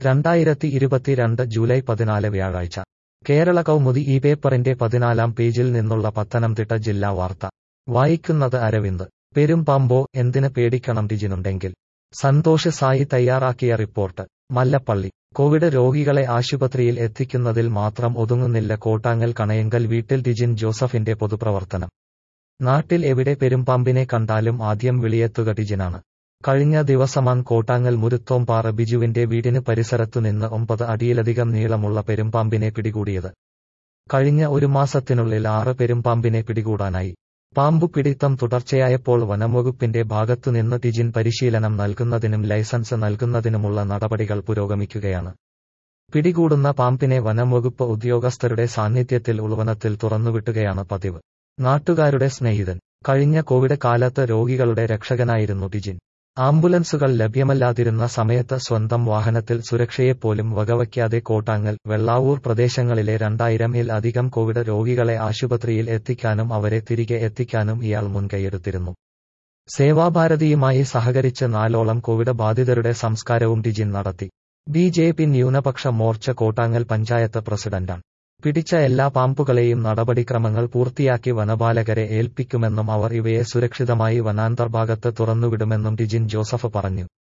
രണ്ടായിരത്തി ഇരുപത്തിരണ്ട് ജൂലൈ പതിനാല് വ്യാഴാഴ്ച കേരള കൗമുദി ഈ പേപ്പറിന്റെ പതിനാലാം പേജിൽ നിന്നുള്ള പത്തനംതിട്ട ജില്ലാ വാർത്ത വായിക്കുന്നത് അരവിന്ദ് പെരുമ്പാമ്പോ എന്തിന് പേടിക്കണം ടിജിനുണ്ടെങ്കിൽ സന്തോഷ് സായി തയ്യാറാക്കിയ റിപ്പോർട്ട് മല്ലപ്പള്ളി കോവിഡ് രോഗികളെ ആശുപത്രിയിൽ എത്തിക്കുന്നതിൽ മാത്രം ഒതുങ്ങുന്നില്ല കോട്ടാങ്ങൽ കണയങ്കൽ വീട്ടിൽ ടിജിൻ ജോസഫിന്റെ പൊതുപ്രവർത്തനം നാട്ടിൽ എവിടെ പെരുമ്പാമ്പിനെ കണ്ടാലും ആദ്യം വിളിയെത്തുക ടിജിനാണ് കഴിഞ്ഞ ദിവസമാണ് കോട്ടാങ്ങൽ മുരുത്തോംപാറ ബിജുവിന്റെ വീടിന് പരിസരത്തുനിന്ന് ഒമ്പത് അടിയിലധികം നീളമുള്ള പെരുമ്പാമ്പിനെ പിടികൂടിയത് കഴിഞ്ഞ ഒരു മാസത്തിനുള്ളിൽ ആറ് പെരുമ്പാമ്പിനെ പിടികൂടാനായി പാമ്പു പിടിത്തം തുടർച്ചയായപ്പോൾ വനംവകുപ്പിന്റെ ഭാഗത്തുനിന്ന് ടിജിൻ പരിശീലനം നൽകുന്നതിനും ലൈസൻസ് നൽകുന്നതിനുമുള്ള നടപടികൾ പുരോഗമിക്കുകയാണ് പിടികൂടുന്ന പാമ്പിനെ വനംവകുപ്പ് ഉദ്യോഗസ്ഥരുടെ സാന്നിധ്യത്തിൽ ഉൾവനത്തിൽ തുറന്നുവിട്ടുകയാണ് പതിവ് നാട്ടുകാരുടെ സ്നേഹിതൻ കഴിഞ്ഞ കോവിഡ് കാലത്ത് രോഗികളുടെ രക്ഷകനായിരുന്നു ടിജിൻ ആംബുലൻസുകൾ ലഭ്യമല്ലാതിരുന്ന സമയത്ത് സ്വന്തം വാഹനത്തിൽ സുരക്ഷയെപ്പോലും വകവയ്ക്കാതെ കോട്ടാങ്ങൽ വെള്ളാവൂർ പ്രദേശങ്ങളിലെ രണ്ടായിരമിൽ അധികം കോവിഡ് രോഗികളെ ആശുപത്രിയിൽ എത്തിക്കാനും അവരെ തിരികെ എത്തിക്കാനും ഇയാൾ മുൻകൈയെടുത്തിരുന്നു സേവാഭാരതിയുമായി സഹകരിച്ച് നാലോളം കോവിഡ് ബാധിതരുടെ സംസ്കാരവും ടിജിൻ നടത്തി ബി ജെ പി ന്യൂനപക്ഷ മോർച്ച കോട്ടാങ്ങൽ പഞ്ചായത്ത് പ്രസിഡന്റാണ് പിടിച്ച എല്ലാ പാമ്പുകളെയും നടപടിക്രമങ്ങൾ പൂർത്തിയാക്കി വനപാലകരെ ഏൽപ്പിക്കുമെന്നും അവർ ഇവയെ സുരക്ഷിതമായി വനാന്തർഭാഗത്ത് തുറന്നുവിടുമെന്നും ടിജിൻ ജോസഫ് പറഞ്ഞു